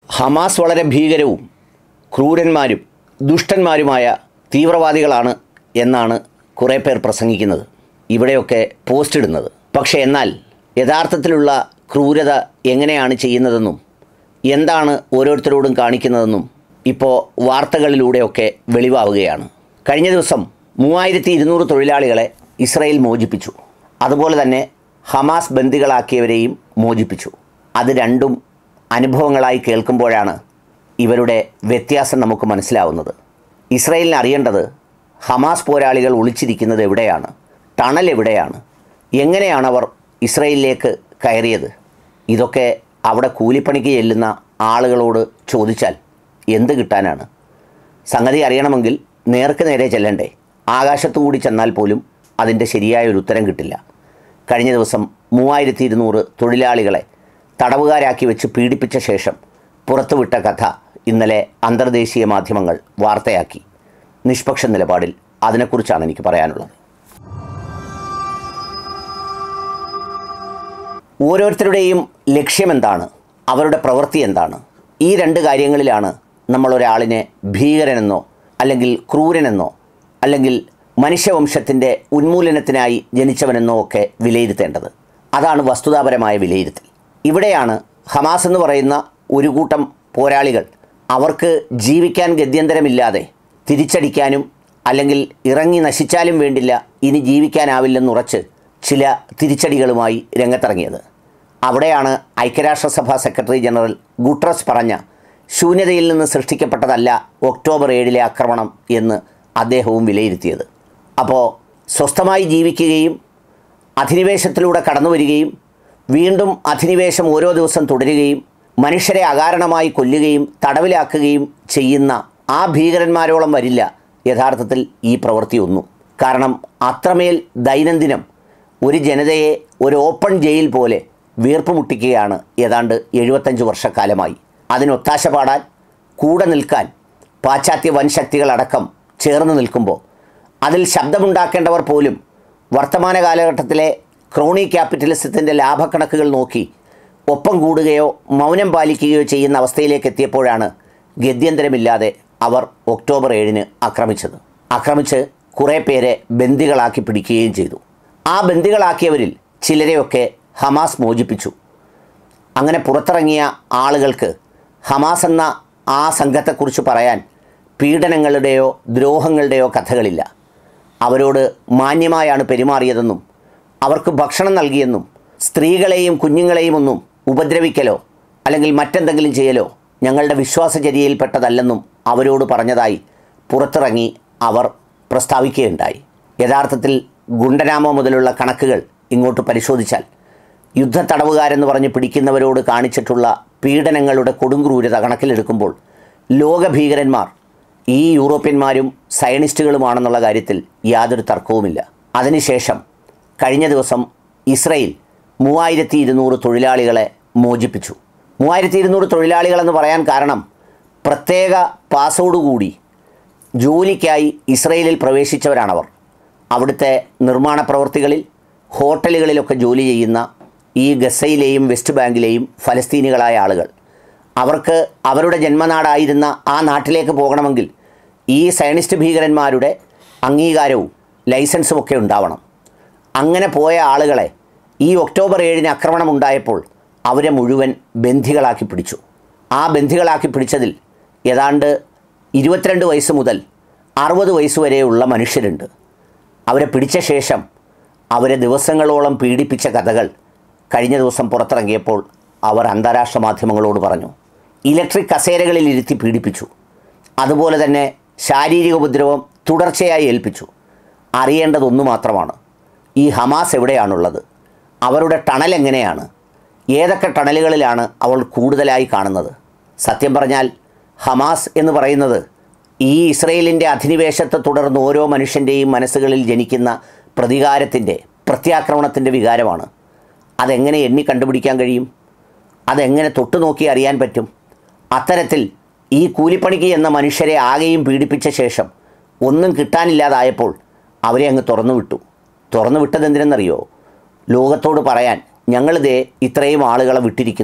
Hamas വളരെ ഭീകരവും ക്രൂരന്മാരും ദുഷ്ടന്മാരുമായ തീവ്രവാദികളാണ് എന്നാണ് കുറേ പേർ പ്രസംഗിക്കുന്നത് ഇവിടെയൊക്കെ പോസ്റ്റ് ഇടുന്നത് പക്ഷേ എന്നാൽ യഥാർത്ഥത്തിലുള്ള ക്രൂരത എങ്ങനെയാണ് ചെയ്യുന്നതെന്നും എന്താണ് ഓരോരുത്തരോടും കാണിക്കുന്നതെന്നും ഇപ്പോൾ വാർത്തകളിലൂടെയൊക്കെ വെളിവാവുകയാണ് കഴിഞ്ഞ ദിവസം മൂവായിരത്തി ഇരുന്നൂറ് തൊഴിലാളികളെ ഇസ്രയേൽ മോചിപ്പിച്ചു അതുപോലെ തന്നെ ഹമാസ് ബന്ദികളാക്കിയവരെയും മോചിപ്പിച്ചു അത് രണ്ടും അനുഭവങ്ങളായി കേൾക്കുമ്പോഴാണ് ഇവരുടെ വ്യത്യാസം നമുക്ക് മനസ്സിലാവുന്നത് ഇസ്രയേലിന് അറിയേണ്ടത് ഹമാസ് പോരാളികൾ ഒളിച്ചിരിക്കുന്നത് എവിടെയാണ് ടണൽ എവിടെയാണ് എങ്ങനെയാണ് അവർ ഇസ്രയേലിലേക്ക് കയറിയത് ഇതൊക്കെ അവിടെ കൂലിപ്പണിക്ക് ചെല്ലുന്ന ആളുകളോട് ചോദിച്ചാൽ എന്ത് കിട്ടാനാണ് സംഗതി അറിയണമെങ്കിൽ നേർക്ക് നേരെ ചെല്ലണ്ടേ ആകാശത്തു കൂടി ചെന്നാൽ പോലും അതിൻ്റെ ശരിയായ ഒരു ഉത്തരം കിട്ടില്ല കഴിഞ്ഞ ദിവസം മൂവായിരത്തി ഇരുന്നൂറ് തൊഴിലാളികളെ തടവുകാരാക്കി വെച്ച് പീഡിപ്പിച്ച ശേഷം പുറത്തുവിട്ട കഥ ഇന്നലെ അന്തർദേശീയ മാധ്യമങ്ങൾ വാർത്തയാക്കി നിഷ്പക്ഷ നിലപാടിൽ അതിനെക്കുറിച്ചാണ് എനിക്ക് പറയാനുള്ളത് ഓരോരുത്തരുടെയും ലക്ഷ്യമെന്താണ് അവരുടെ പ്രവൃത്തി എന്താണ് ഈ രണ്ട് കാര്യങ്ങളിലാണ് നമ്മൾ ഒരാളിനെ ഭീകരനെന്നോ അല്ലെങ്കിൽ ക്രൂരനെന്നോ അല്ലെങ്കിൽ മനുഷ്യവംശത്തിൻ്റെ ഉന്മൂലനത്തിനായി ജനിച്ചവനെന്നോ ഒക്കെ വിലയിരുത്തേണ്ടത് അതാണ് വസ്തുതാപരമായ വിലയിരുത്തൽ ഇവിടെയാണ് ഹമാസ് എന്ന് പറയുന്ന ഒരു കൂട്ടം പോരാളികൾ അവർക്ക് ജീവിക്കാൻ ഗത്യന്തരമില്ലാതെ തിരിച്ചടിക്കാനും അല്ലെങ്കിൽ ഇറങ്ങി നശിച്ചാലും വേണ്ടില്ല ഇനി ജീവിക്കാനാവില്ലെന്നുറച്ച് ചില തിരിച്ചടികളുമായി രംഗത്തിറങ്ങിയത് അവിടെയാണ് ഐക്യരാഷ്ട്രസഭ സെക്രട്ടറി ജനറൽ ഗുട്രസ് പറഞ്ഞ ശൂന്യതയിൽ നിന്ന് സൃഷ്ടിക്കപ്പെട്ടതല്ല ഒക്ടോബർ ഏഴിലെ ആക്രമണം എന്ന് അദ്ദേഹവും വിലയിരുത്തിയത് അപ്പോൾ സ്വസ്ഥമായി ജീവിക്കുകയും അധിനിവേശത്തിലൂടെ കടന്നു വരികയും വീണ്ടും അധിനിവേശം ഓരോ ദിവസം തുടരുകയും മനുഷ്യരെ അകാരണമായി കൊല്ലുകയും തടവിലാക്കുകയും ചെയ്യുന്ന ആ ഭീകരന്മാരോളം വരില്ല യഥാർത്ഥത്തിൽ ഈ പ്രവൃത്തിയൊന്നും കാരണം അത്രമേൽ ദൈനംദിനം ഒരു ജനതയെ ഒരു ഓപ്പൺ ജയിൽ പോലെ വീർപ്പ് മുട്ടിക്കുകയാണ് ഏതാണ്ട് എഴുപത്തഞ്ച് വർഷക്കാലമായി അതിനൊത്താശ പാടാൻ കൂടെ നിൽക്കാൻ പാശ്ചാത്യ വൻശക്തികളടക്കം ചേർന്ന് നിൽക്കുമ്പോൾ അതിൽ ശബ്ദമുണ്ടാക്കേണ്ടവർ പോലും വർത്തമാന കാലഘട്ടത്തിലെ ക്രോണി ക്യാപിറ്റലിസത്തിൻ്റെ ലാഭക്കണക്കുകൾ നോക്കി ഒപ്പം കൂടുകയോ മൗനം പാലിക്കുകയോ ചെയ്യുന്ന അവസ്ഥയിലേക്ക് എത്തിയപ്പോഴാണ് ഗത്യന്തരമില്ലാതെ അവർ ഒക്ടോബർ ഏഴിന് ആക്രമിച്ചത് ആക്രമിച്ച് കുറേ പേരെ ബന്ദികളാക്കി പിടിക്കുകയും ചെയ്തു ആ ബന്ദികളാക്കിയവരിൽ ചിലരെയൊക്കെ ഹമാസ് മോചിപ്പിച്ചു അങ്ങനെ പുറത്തിറങ്ങിയ ആളുകൾക്ക് ഹമാസ് എന്ന ആ സംഘത്തെക്കുറിച്ച് പറയാൻ പീഡനങ്ങളുടെയോ ദ്രോഹങ്ങളുടെയോ കഥകളില്ല അവരോട് മാന്യമായാണ് പെരുമാറിയതെന്നും അവർക്ക് ഭക്ഷണം നൽകിയെന്നും സ്ത്രീകളെയും കുഞ്ഞുങ്ങളെയും ഒന്നും ഉപദ്രവിക്കലോ അല്ലെങ്കിൽ മറ്റെന്തെങ്കിലും ചെയ്യലോ ഞങ്ങളുടെ വിശ്വാസചര്യയിൽപ്പെട്ടതല്ലെന്നും അവരോട് പറഞ്ഞതായി പുറത്തിറങ്ങി അവർ പ്രസ്താവിക്കുകയുണ്ടായി യഥാർത്ഥത്തിൽ ഗുണ്ടനാമ മുതലുള്ള കണക്കുകൾ ഇങ്ങോട്ട് പരിശോധിച്ചാൽ യുദ്ധത്തടവുകാരെന്ന് പറഞ്ഞ് പിടിക്കുന്നവരോട് കാണിച്ചിട്ടുള്ള പീഡനങ്ങളുടെ കൊടുങ്ക്രൂരത കണക്കിലെടുക്കുമ്പോൾ ലോകഭീകരന്മാർ ഈ യൂറോപ്യന്മാരും സയനിസ്റ്റുകളുമാണെന്നുള്ള കാര്യത്തിൽ യാതൊരു തർക്കവുമില്ല അതിനുശേഷം കഴിഞ്ഞ ദിവസം ഇസ്രയേൽ മൂവായിരത്തി ഇരുന്നൂറ് തൊഴിലാളികളെ മോചിപ്പിച്ചു മൂവായിരത്തി ഇരുന്നൂറ് തൊഴിലാളികളെന്ന് പറയാൻ കാരണം പ്രത്യേക പാസോടുകൂടി ജോലിക്കായി ഇസ്രയേലിൽ പ്രവേശിച്ചവരാണവർ അവിടുത്തെ നിർമ്മാണ പ്രവൃത്തികളിൽ ഹോട്ടലുകളിലൊക്കെ ജോലി ചെയ്യുന്ന ഈ ഗസയിലെയും വെസ്റ്റ് ബാങ്കിലെയും ഫലസ്തീനികളായ ആളുകൾ അവർക്ക് അവരുടെ ജന്മനാടായിരുന്ന ആ നാട്ടിലേക്ക് പോകണമെങ്കിൽ ഈ സയനിസ്റ്റ് ഭീകരന്മാരുടെ അംഗീകാരവും ലൈസൻസും ഒക്കെ ഉണ്ടാവണം അങ്ങനെ പോയ ആളുകളെ ഈ ഒക്ടോബർ ഏഴിന് ആക്രമണം ഉണ്ടായപ്പോൾ അവരെ മുഴുവൻ ബന്ധികളാക്കി പിടിച്ചു ആ ബന്ധികളാക്കി പിടിച്ചതിൽ ഏതാണ്ട് ഇരുപത്തിരണ്ട് വയസ്സ് മുതൽ അറുപത് വയസ്സ് വരെയുള്ള മനുഷ്യരുണ്ട് അവരെ പിടിച്ച ശേഷം അവരെ ദിവസങ്ങളോളം പീഡിപ്പിച്ച കഥകൾ കഴിഞ്ഞ ദിവസം പുറത്തിറങ്ങിയപ്പോൾ അവർ അന്താരാഷ്ട്ര മാധ്യമങ്ങളോട് പറഞ്ഞു ഇലക്ട്രിക് കസേരകളിൽ ഇരുത്തി പീഡിപ്പിച്ചു അതുപോലെ തന്നെ ശാരീരിക ഉപദ്രവം തുടർച്ചയായി ഏൽപ്പിച്ചു അറിയേണ്ടതൊന്നു മാത്രമാണ് ഈ ഹമാസ് എവിടെയാണുള്ളത് അവരുടെ ടണൽ എങ്ങനെയാണ് ഏതൊക്കെ ടണലുകളിലാണ് അവൾ കൂടുതലായി കാണുന്നത് സത്യം പറഞ്ഞാൽ ഹമാസ് എന്ന് പറയുന്നത് ഈ ഇസ്രയേലിൻ്റെ അധിനിവേശത്തെ തുടർന്ന് ഓരോ മനുഷ്യൻ്റെയും മനസ്സുകളിൽ ജനിക്കുന്ന പ്രതികാരത്തിൻ്റെ പ്രത്യാക്രമണത്തിൻ്റെ വികാരമാണ് അതെങ്ങനെ എണ്ണി കണ്ടുപിടിക്കാൻ കഴിയും അതെങ്ങനെ തൊട്ടു നോക്കി അറിയാൻ പറ്റും അത്തരത്തിൽ ഈ കൂലിപ്പണിക്ക് എന്ന മനുഷ്യരെ ആകെയും പീഡിപ്പിച്ച ശേഷം ഒന്നും കിട്ടാനില്ലാതായപ്പോൾ അവരെ അങ്ങ് തുറന്നു വിട്ടു തുറന്നു വിട്ടത് എന്തിനെന്നറിയോ ലോകത്തോട് പറയാൻ ഞങ്ങളിതേ ഇത്രയും ആളുകളെ വിട്ടിരിക്കുന്നു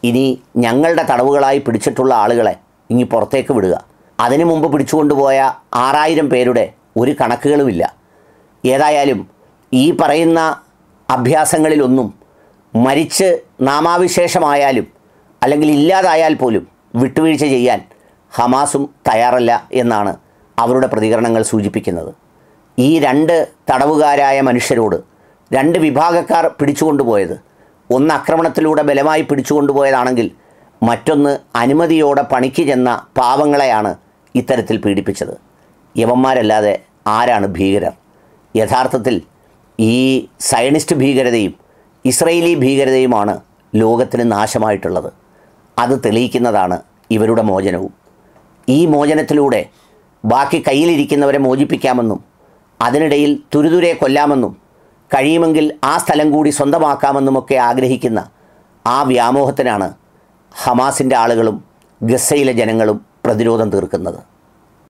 ഇനി ഞങ്ങളുടെ തടവുകളായി പിടിച്ചിട്ടുള്ള ആളുകളെ ഇനി പുറത്തേക്ക് വിടുക അതിനു മുമ്പ് പിടിച്ചുകൊണ്ടുപോയ ആറായിരം പേരുടെ ഒരു കണക്കുകളുമില്ല ഏതായാലും ഈ പറയുന്ന അഭ്യാസങ്ങളിലൊന്നും മരിച്ച് നാമാവിശേഷമായാലും അല്ലെങ്കിൽ ഇല്ലാതായാൽ പോലും വിട്ടുവീഴ്ച ചെയ്യാൻ ഹമാസും തയ്യാറല്ല എന്നാണ് അവരുടെ പ്രതികരണങ്ങൾ സൂചിപ്പിക്കുന്നത് ഈ രണ്ട് തടവുകാരായ മനുഷ്യരോട് രണ്ട് വിഭാഗക്കാർ പിടിച്ചുകൊണ്ടുപോയത് ഒന്ന് ആക്രമണത്തിലൂടെ ബലമായി പിടിച്ചുകൊണ്ടുപോയതാണെങ്കിൽ മറ്റൊന്ന് അനുമതിയോടെ പണിക്ക് ചെന്ന പാവങ്ങളെയാണ് ഇത്തരത്തിൽ പീഡിപ്പിച്ചത് യവന്മാരല്ലാതെ ആരാണ് ഭീകരർ യഥാർത്ഥത്തിൽ ഈ സയനിസ്റ്റ് ഭീകരതയും ഇസ്രയേലി ഭീകരതയുമാണ് ലോകത്തിന് നാശമായിട്ടുള്ളത് അത് തെളിയിക്കുന്നതാണ് ഇവരുടെ മോചനവും ഈ മോചനത്തിലൂടെ ബാക്കി കയ്യിലിരിക്കുന്നവരെ മോചിപ്പിക്കാമെന്നും അതിനിടയിൽ തുരുതുരെ കൊല്ലാമെന്നും കഴിയുമെങ്കിൽ ആ സ്ഥലം കൂടി സ്വന്തമാക്കാമെന്നുമൊക്കെ ആഗ്രഹിക്കുന്ന ആ വ്യാമോഹത്തിനാണ് ഹമാസിൻ്റെ ആളുകളും ഗസയിലെ ജനങ്ങളും പ്രതിരോധം തീർക്കുന്നത്